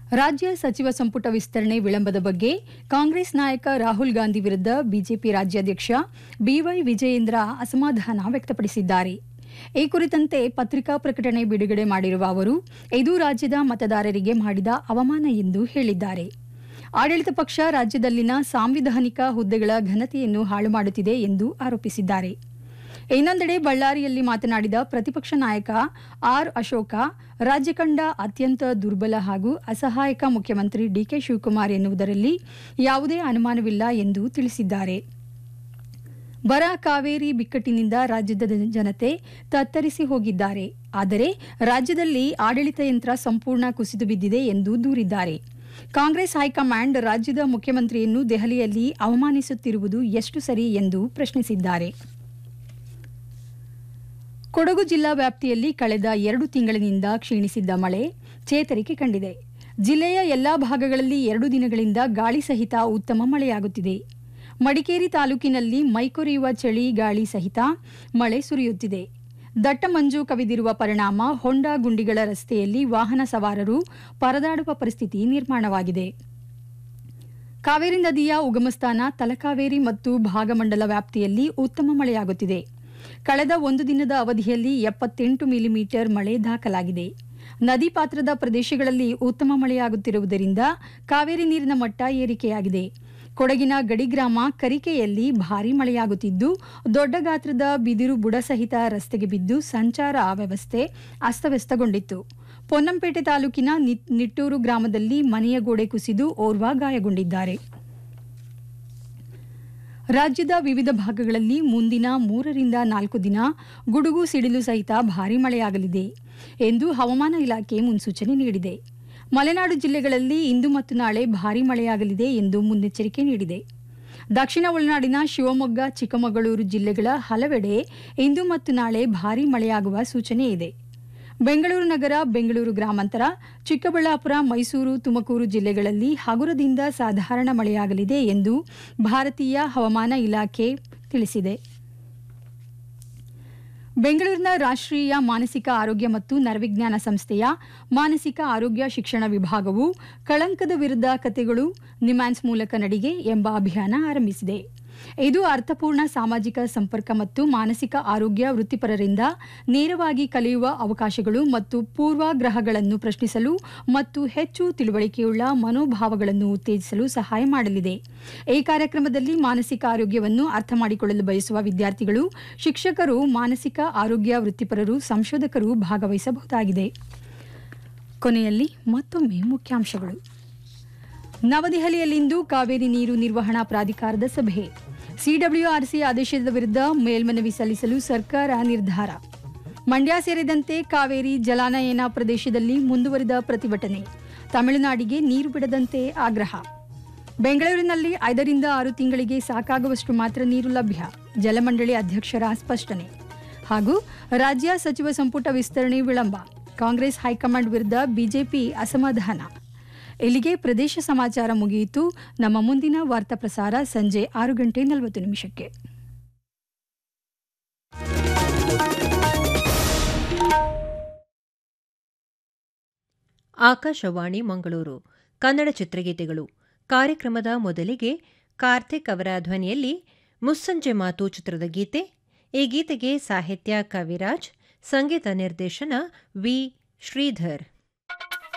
ರಾಜ್ಯ ಸಚಿವ ಸಂಪುಟ ವಿಸ್ತರಣೆ ವಿಳಂಬದ ಬಗ್ಗೆ ಕಾಂಗ್ರೆಸ್ ನಾಯಕ ರಾಹುಲ್ ಗಾಂಧಿ ವಿರುದ್ಧ ಬಿಜೆಪಿ ರಾಜ್ಯಾಧ್ಯಕ್ಷ ಬಿವೈ ವಿಜಯೇಂದ್ರ ಅಸಮಾಧಾನ ವ್ಯಕ್ತಪಡಿಸಿದ್ದಾರೆ ಈ ಕುರಿತಂತೆ ಪತ್ರಿಕಾ ಪ್ರಕಟಣೆ ಬಿಡುಗಡೆ ಮಾಡಿರುವ ಅವರು ಇದು ರಾಜ್ಯದ ಮತದಾರರಿಗೆ ಮಾಡಿದ ಅವಮಾನ ಎಂದು ಹೇಳಿದ್ದಾರೆ ಆಡಳಿತ ಪಕ್ಷ ರಾಜ್ಯದಲ್ಲಿನ ಸಾಂವಿಧಾನಿಕ ಹುದ್ದೆಗಳ ಘನತೆಯನ್ನು ಹಾಳು ಮಾಡುತ್ತಿದೆ ಎಂದು ಆರೋಪಿಸಿದ್ದಾರೆ ಇನ್ನೊಂದೆಡೆ ಬಳ್ಳಾರಿಯಲ್ಲಿ ಮಾತನಾಡಿದ ಪ್ರತಿಪಕ್ಷ ನಾಯಕ ಆರ್ ಅಶೋಕ ರಾಜ್ಯ ಕಂಡ ಅತ್ಯಂತ ದುರ್ಬಲ ಹಾಗೂ ಅಸಹಾಯಕ ಮುಖ್ಯಮಂತ್ರಿ ಡಿಕೆ ಶಿವಕುಮಾರ್ ಎನ್ನುವುದರಲ್ಲಿ ಯಾವುದೇ ಅನುಮಾನವಿಲ್ಲ ಎಂದು ತಿಳಿಸಿದ್ದಾರೆ ಬರ ಕಾವೇರಿ ಬಿಕ್ಕಟ್ಟಿನಿಂದ ರಾಜ್ಯದ ಜನತೆ ತತ್ತರಿಸಿ ಹೋಗಿದ್ದಾರೆ ಆದರೆ ರಾಜ್ಯದಲ್ಲಿ ಆಡಳಿತ ಯಂತ್ರ ಸಂಪೂರ್ಣ ಕುಸಿದು ಬಿದ್ದಿದೆ ಎಂದು ದೂರಿದ್ದಾರೆ ಕಾಂಗ್ರೆಸ್ ಹೈಕಮಾಂಡ್ ರಾಜ್ಯದ ಮುಖ್ಯಮಂತ್ರಿಯನ್ನು ದೆಹಲಿಯಲ್ಲಿ ಅವಮಾನಿಸುತ್ತಿರುವುದು ಎಷ್ಟು ಸರಿ ಎಂದು ಪ್ರಶ್ನಿಸಿದ್ದಾರೆ ಕೊಡಗು ಜಿಲ್ಲಾ ವ್ಯಾಪ್ತಿಯಲ್ಲಿ ಕಳೆದ ಎರಡು ತಿಂಗಳಿನಿಂದ ಕ್ಷೀಣಿಸಿದ್ದ ಮಳೆ ಚೇತರಿಕೆ ಕಂಡಿದೆ ಜಿಲ್ಲೆಯ ಎಲ್ಲಾ ಭಾಗಗಳಲ್ಲಿ ಎರಡು ದಿನಗಳಿಂದ ಗಾಳಿ ಸಹಿತ ಉತ್ತಮ ಮಳೆಯಾಗುತ್ತಿದೆ ಮಡಿಕೇರಿ ತಾಲೂಕಿನಲ್ಲಿ ಮೈಕೊರೆಯುವ ಚಳಿ ಗಾಳಿ ಸಹಿತ ಮಳೆ ಸುರಿಯುತ್ತಿದೆ ದಟ್ಟ ಮಂಜು ಕವಿದಿರುವ ಪರಿಣಾಮ ಹೊಂಡ ಗುಂಡಿಗಳ ರಸ್ತೆಯಲ್ಲಿ ವಾಹನ ಸವಾರರು ಪರದಾಡುವ ಪರಿಸ್ಥಿತಿ ನಿರ್ಮಾಣವಾಗಿದೆ ಕಾವೇರಿ ನದಿಯ ಉಗಮಸ್ಥಾನ ತಲಕಾವೇರಿ ಮತ್ತು ಭಾಗಮಂಡಲ ವ್ಯಾಪ್ತಿಯಲ್ಲಿ ಉತ್ತಮ ಮಳೆಯಾಗುತ್ತಿದೆ ಕಳೆದ ಒಂದು ದಿನದ ಅವಧಿಯಲ್ಲಿ ಎಪ್ಪತ್ತೆಂಟು ಮಿಲಿಮೀಟರ್ ಮಳೆ ದಾಖಲಾಗಿದೆ ನದಿ ಪಾತ್ರದ ಪ್ರದೇಶಗಳಲ್ಲಿ ಉತ್ತಮ ಮಳೆಯಾಗುತ್ತಿರುವುದರಿಂದ ಕಾವೇರಿ ನೀರಿನ ಮಟ್ಟ ಏರಿಕೆಯಾಗಿದೆ ಕೊಡಗಿನ ಗಡಿ ಗ್ರಾಮ ಕರಿಕೆಯಲ್ಲಿ ಭಾರೀ ಮಳೆಯಾಗುತ್ತಿದ್ದು ದೊಡ್ಡ ಗಾತ್ರದ ಬಿದಿರು ಬುಡ ಸಹಿತ ರಸ್ತೆಗೆ ಬಿದ್ದು ಸಂಚಾರ ವ್ಯವಸ್ಥೆ ಅಸ್ತವ್ಯಸ್ತಗೊಂಡಿತ್ತು ಪೊನ್ನಂಪೇಟೆ ತಾಲೂಕಿನ ನಿಟ್ಟೂರು ಗ್ರಾಮದಲ್ಲಿ ಮನೆಯ ಗೋಡೆ ಕುಸಿದು ಓರ್ವ ಗಾಯಗೊಂಡಿದ್ದಾರೆ ರಾಜ್ಯದ ವಿವಿಧ ಭಾಗಗಳಲ್ಲಿ ಮುಂದಿನ ಮೂರರಿಂದ ನಾಲ್ಕು ದಿನ ಗುಡುಗು ಸಿಡಿಲು ಸಹಿತ ಭಾರೀ ಮಳೆಯಾಗಲಿದೆ ಎಂದು ಹವಾಮಾನ ಇಲಾಖೆ ಮುನ್ಸೂಚನೆ ನೀಡಿದೆ ಮಲೆನಾಡು ಜಿಲ್ಲೆಗಳಲ್ಲಿ ಇಂದು ಮತ್ತು ನಾಳೆ ಭಾರೀ ಮಳೆಯಾಗಲಿದೆ ಎಂದು ಮುನ್ನೆಚ್ಚರಿಕೆ ನೀಡಿದೆ ದಕ್ಷಿಣ ಒಳನಾಡಿನ ಶಿವಮೊಗ್ಗ ಚಿಕ್ಕಮಗಳೂರು ಜಿಲ್ಲೆಗಳ ಹಲವೆಡೆ ಇಂದು ಮತ್ತು ನಾಳೆ ಭಾರೀ ಮಳೆಯಾಗುವ ಸೂಚನೆ ಇದೆ ಬೆಂಗಳೂರು ನಗರ ಬೆಂಗಳೂರು ಗ್ರಾಮಾಂತರ ಚಿಕ್ಕಬಳ್ಳಾಪುರ ಮೈಸೂರು ತುಮಕೂರು ಜಿಲ್ಲೆಗಳಲ್ಲಿ ಹಗುರದಿಂದ ಸಾಧಾರಣ ಮಳೆಯಾಗಲಿದೆ ಎಂದು ಭಾರತೀಯ ಹವಾಮಾನ ಇಲಾಖೆ ತಿಳಿಸಿದೆ ಬೆಂಗಳೂರಿನ ರಾಷ್ಟ್ರೀಯ ಮಾನಸಿಕ ಆರೋಗ್ಯ ಮತ್ತು ನರವಿಜ್ಞಾನ ಸಂಸ್ಥೆಯ ಮಾನಸಿಕ ಆರೋಗ್ಯ ಶಿಕ್ಷಣ ವಿಭಾಗವು ಕಳಂಕದ ವಿರುದ್ಧ ಕತೆಗಳು ನಿಮ್ಯಾನ್ಸ್ ಮೂಲಕ ನಡಿಗೆ ಎಂಬ ಅಭಿಯಾನ ಆರಂಭಿಸಿದೆ ಇದು ಅರ್ಥಪೂರ್ಣ ಸಾಮಾಜಿಕ ಸಂಪರ್ಕ ಮತ್ತು ಮಾನಸಿಕ ಆರೋಗ್ಯ ವೃತ್ತಿಪರರಿಂದ ನೇರವಾಗಿ ಕಲಿಯುವ ಅವಕಾಶಗಳು ಮತ್ತು ಪೂರ್ವಾಗ್ರಹಗಳನ್ನು ಪ್ರಶ್ನಿಸಲು ಮತ್ತು ಹೆಚ್ಚು ತಿಳುವಳಿಕೆಯುಳ್ಳ ಮನೋಭಾವಗಳನ್ನು ಉತ್ತೇಜಿಸಲು ಸಹಾಯ ಮಾಡಲಿದೆ ಈ ಕಾರ್ಯಕ್ರಮದಲ್ಲಿ ಮಾನಸಿಕ ಆರೋಗ್ಯವನ್ನು ಅರ್ಥ ಮಾಡಿಕೊಳ್ಳಲು ಬಯಸುವ ವಿದ್ಯಾರ್ಥಿಗಳು ಶಿಕ್ಷಕರು ಮಾನಸಿಕ ಆರೋಗ್ಯ ವೃತ್ತಿಪರರು ಸಂಶೋಧಕರು ಭಾಗವಹಿಸಬಹುದಾಗಿದೆ ಕೊನೆಯಲ್ಲಿ ಮತ್ತೊಮ್ಮೆ ಮುಖ್ಯಾಂಶಗಳು ನವದೆಹಲಿಯಲ್ಲಿಂದು ಕಾವೇರಿ ನೀರು ನಿರ್ವಹಣಾ ಪ್ರಾಧಿಕಾರದ ಸಭೆ ಸಿಡಬ್ಲ್ಯೂಆರ್ಸಿ ಆದೇಶದ ವಿರುದ್ಧ ಮೇಲ್ಮನವಿ ಸಲ್ಲಿಸಲು ಸರ್ಕಾರ ನಿರ್ಧಾರ ಮಂಡ್ಯ ಸೇರಿದಂತೆ ಕಾವೇರಿ ಜಲಾನಯನ ಪ್ರದೇಶದಲ್ಲಿ ಮುಂದುವರಿದ ಪ್ರತಿಭಟನೆ ತಮಿಳುನಾಡಿಗೆ ನೀರು ಬಿಡದಂತೆ ಆಗ್ರಹ ಬೆಂಗಳೂರಿನಲ್ಲಿ ಐದರಿಂದ ಆರು ತಿಂಗಳಿಗೆ ಸಾಕಾಗುವಷ್ಟು ಮಾತ್ರ ನೀರು ಲಭ್ಯ ಜಲಮಂಡಳಿ ಅಧ್ಯಕ್ಷರ ಸ್ಪಷ್ಟನೆ ಹಾಗೂ ರಾಜ್ಯ ಸಚಿವ ಸಂಪುಟ ವಿಸ್ತರಣೆ ವಿಳಂಬ ಕಾಂಗ್ರೆಸ್ ಹೈಕಮಾಂಡ್ ವಿರುದ್ಧ ಬಿಜೆಪಿ ಅಸಮಾಧಾನ ಇಲ್ಲಿಗೆ ಪ್ರದೇಶ ಸಮಾಚಾರ ಮುಗಿಯಿತು ನಮ್ಮ ಮುಂದಿನ ವಾರ್ತಾ ಪ್ರಸಾರ ಸಂಜೆ ಆರು ಗಂಟೆ ನಲವತ್ತು ನಿಮಿಷಕ್ಕೆ ಆಕಾಶವಾಣಿ ಮಂಗಳೂರು ಕನ್ನಡ ಚಿತ್ರಗೀತೆಗಳು ಕಾರ್ಯಕ್ರಮದ ಮೊದಲಿಗೆ ಕಾರ್ತಿಕ್ ಅವರ ಧ್ವನಿಯಲ್ಲಿ ಮುಸ್ಸಂಜೆ ಮಾತು ಚಿತ್ರದ ಗೀತೆ ಈ ಗೀತೆಗೆ ಸಾಹಿತ್ಯ ಕವಿರಾಜ್ ಸಂಗೀತ ನಿರ್ದೇಶನ ವಿ ಶ್ರೀಧರ್